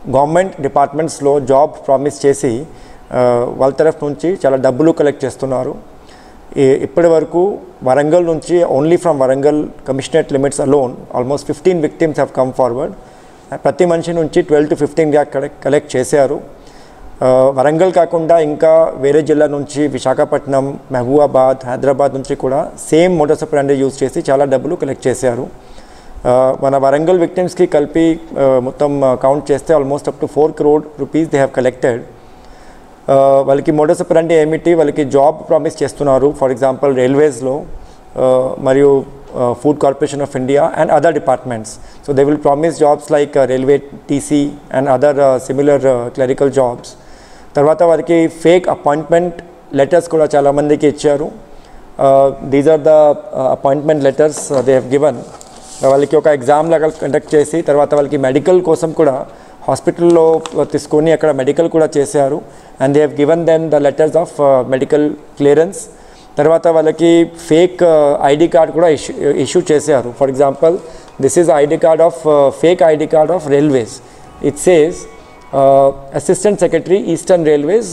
గవర్నమెంట్ డిపార్ట్మెంట్స్లో జాబ్ ప్రామిస్ చేసి ఆ, వాళ్ళ తరఫు నుంచి చాలా డబ్బులు కలెక్ట్ చేస్తున్నారు ఈ- ఇప్పటి వరకు వరంగల్ నుంచి only from Warangal commissionerate limits alone almost fifteen victims have come forward ప్రతి మనిషి నుంచి twelve to fifteen lakh collect collect చేశారు ఆ, వరంగల్ కాకుండా ఇంకా వేరే జిల్లా నుంచి విశాఖపట్నం మహబూబాబాద్ హైదరాబాద్ నుంచి కూడా సేమ్ మోటార్ సప్రాండే యూజ్ చేసి చాలా డబ్బులు కలెక్ట్ చేశారు ఆ, మన వరంగల్ విక్టిమ్స్కి కలిపి ఆ, మొత్తం కౌంట్ చేస్తే almost up to four crore rupees they have collected ఆ, వాళ్ళకి మోటార్ సప్రాండే ఏమిటి వాళ్ళకి జాబ్ ప్రామిస్ చేస్తున్నారు ఫర్ ఎగ్జాంపుల్ రైల్వేస్లో మరియు food corporation of India and other departments so they will promise jobs like railway TC and other similar clerical jobs తర్వాత వారికి ఫేక్ అపాయింట్మెంట్ లెటర్స్ కూడా చాలామందికి ఇచ్చారు these are the appointment letters they have given వాళ్ళకి ఒక exam లాగా conduct చేసి తర్వాత వాళ్ళకి మెడికల్ కోసం కూడా హాస్పిటల్లో తీసుకొని అక్కడ మెడికల్ కూడా చేశారు and they have given then the letters of medical clearance తర్వాత వాళ్ళకి ఫేక్ ఐడి కార్డ్ కూడా ఇష్యూ ఇష్యూ చేశారు for example this is ID card of fake ID card of railways it says assistant secretary eastern railways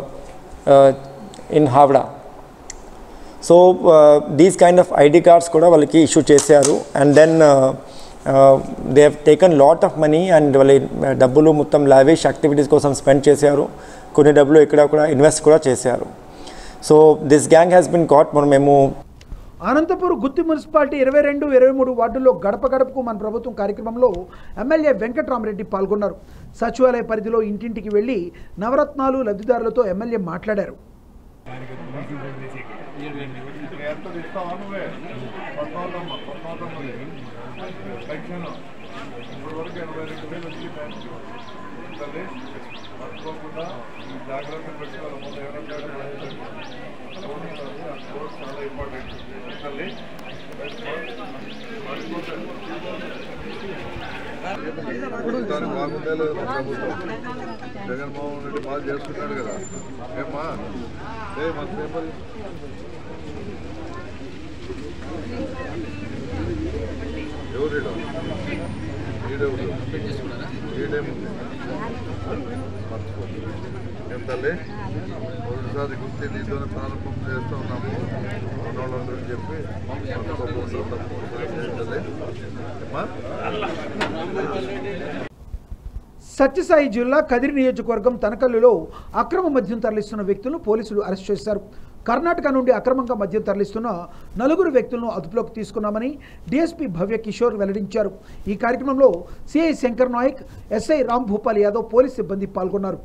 in Howrah so these kind of ID cards కూడా వాళ్ళకి issue చేశారు and then they have taken lot of money and వాళ్ళ డబ్బులు మొత్తం lavish activities కోసం spend చేశారు కొన్ని డబ్బులు ఇక్కడ కూడా ఇన్వెస్ట్ కూడా చేశారు so this gang has been caught మనం మేము అనంతపురం గుత్తి మున్సిపాలిటీ ఇరవై రెండు ఇరవై మూడు వార్డుల్లో గడప గడపకు మన ప్రభుత్వం కార్యక్రమంలో ఎమ్మెల్యే వెంకట్రామరెడ్డి పాల్గొన్నారు సచివాలయ పరిధిలో ఇంటింటికి వెళ్లి నవరత్నాలు లబ్ధిదారులతో ఎమ్మెల్యే మాట్లాడారు ఎంత ఇస్తావా నువ్వే పద్నాలుగమ్మ పద్నాలుగమ్మ పెన్షన్ ఇప్పటి వరకు ఎనభై రెండు వేలు వచ్చింది తల్లి మర్చిపోకుండా ఈ జాగ్రత్త పెట్టుకోవాలి ముందు ఎవరైనా లోన్ ఉంటుంది ఆ కోర్స్ చాలా ఇంపార్టెంట్ తల్లి దాని బాగుందే లేదు మా ప్రభుత్వం జగన్మోహన్ రెడ్డి బాగా చేసుకుంటాడు కదా ఏమ్మా ఏ మన పేపర్ ఎవరు ఈడ? ఈడెవరు? ఈడేముంది మర్చిపో ఏం తల్లి ఒకసారి గుర్తి నీతోనే ప్రారంభం చేస్తూ ఉన్నాము మనోళ్ళందరూ చెప్పి మర్చిపోకుండా తప్పకుండా చేయాలి అమ్మా సత్యసాయి జిల్లా కదిరి నియోజకవర్గం తనకల్లులో అక్రమ మద్యం తరలిస్తున్న వ్యక్తులను పోలీసులు అరెస్ట్ చేశారు కర్ణాటక నుండి అక్రమంగా మద్యం తరలిస్తున్న నలుగురు వ్యక్తులను అదుపులోకి తీసుకున్నామని డీఎస్పీ భవ్య కిషోర్ వెల్లడించారు ఈ కార్యక్రమంలో CI Shankar Naik SI Ram Bhupal Yadav police సిబ్బంది పాల్గొన్నారు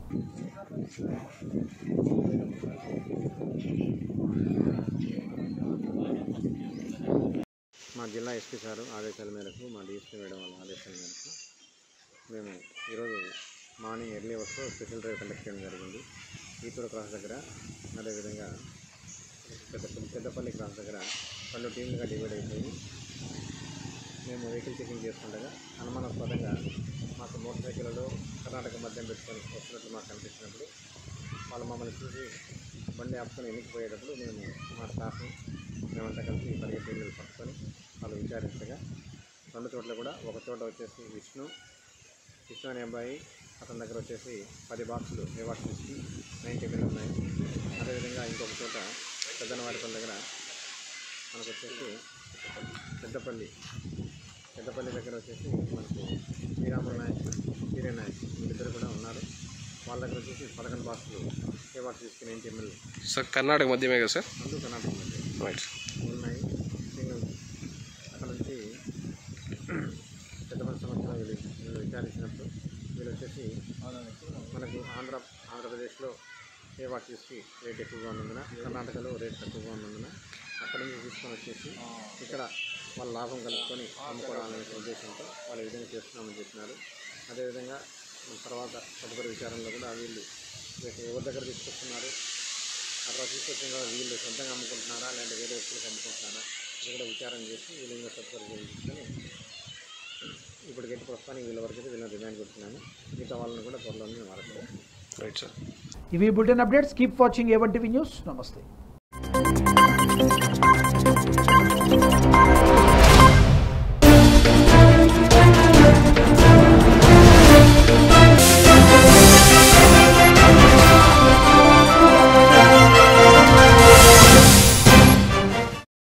మా జిల్లా ఎస్పీ సారు ఆదేశాల మేరకు మా డిఎస్పీ మేడం వాళ్ళ ఆదేశాల మేరకు మేము ఈరోజు మార్నింగ్ ఎర్లీ అవర్స్లో స్పెషల్ డ్రైవ్ కండక్ట్ చేయడం జరిగింది ఈతూరు క్రాస్ దగ్గర అదేవిధంగా పెద్ద పెద్దపల్లి క్రాస్ దగ్గర రెండు టీంలుగా డివైడ్ అయిపోయి మేము వెహికల్ చెకింగ్ చేస్తుండగా అనుమానాస్పదంగా మాకు మోటార్ సైకిల్లో కర్ణాటక మద్యం పెట్టుకొని వస్తున్నట్లు మాకు కనిపించినప్పుడు వాళ్ళు మమ్మల్ని చూసి బండి ఆపుకొని ఎన్నికిపోయేటప్పుడు మేము మా స్టాఫ్ మేమంతా కలిసి పరిగెత్తి నీళ్ళు పట్టుకొని వాళ్ళు విచారించగా రెండు చోట్ల కూడా ఒక చోట వచ్చేసి విష్ణు విష్ణు అనే అబ్బాయి అతని దగ్గర వచ్చేసి పది బాక్సులు రివార్డ్స్ ఇచ్చి నైంటీ మిల్ ఉన్నాయి అదేవిధంగా ఇంకొక చోట పెద్దనవారిపల్లి దగ్గర మనకు వచ్చేసి పెద్దపల్లి పెద్దపల్లి దగ్గర వచ్చేసి మనకు శ్రీరాములు నాయక్ సీరే నాయక్ వీళ్ళిద్దరు కూడా ఉన్నారు వాళ్ళ దగ్గర వచ్చేసి పదకొండు బాక్సులు రివార్డ్స్ తీసుకుని నైంటీ మిల్ సార్ కర్ణాటక మధ్యమే కదా సార్ ముందు కర్ణాటక మధ్య రైట్ ఉన్నాయి నేను అక్కడ నుంచి పెద్ద మంది సంవత్సరం వీళ్ళు వీళ్ళు విచారించినప్పుడు వీళ్ళు వచ్చేసి మనకు ఆంధ్ర ఆంధ్రప్రదేశ్లో ఏ వాటికి రేట్ ఎక్కువగా ఉన్నందున కర్ణాటకలో రేట్ తక్కువగా ఉన్నందున అక్కడ నుంచి తీసుకొని వచ్చేసి ఇక్కడ వాళ్ళ లాభం కలుపుకొని అమ్ముకోవాలనే ఉద్దేశంతో వాళ్ళు ఈ విధంగా చేస్తున్నామని చెప్పినారు అదేవిధంగా తర్వాత తదుపరి విచారంలో కూడా వీళ్ళు వీళ్ళు ఎవరి దగ్గర తీసుకొస్తున్నారు అట్లా తీసుకొచ్చిన తర్వాత వీళ్ళు సొంతంగా అమ్ముకుంటున్నారా లేదంటే వేరే వ్యక్తులకు అమ్ముకుంటున్నారా ఇది కూడా విచారం చేసి వీళ్ళు ఇంకా తదుపరి తీసుకొని ఇప్పటికైతే ప్రస్తుతానికి వీళ్ళ వరకు అయితే వీళ్ళని రిమాండ్ పెడుతున్నాను మిగతా వాళ్ళని కూడా త్వరలోనే మేము అరెస్ట్ రైట్ సార్ ఇవి bulletin updates keep watching A TV న్యూస్ నమస్తే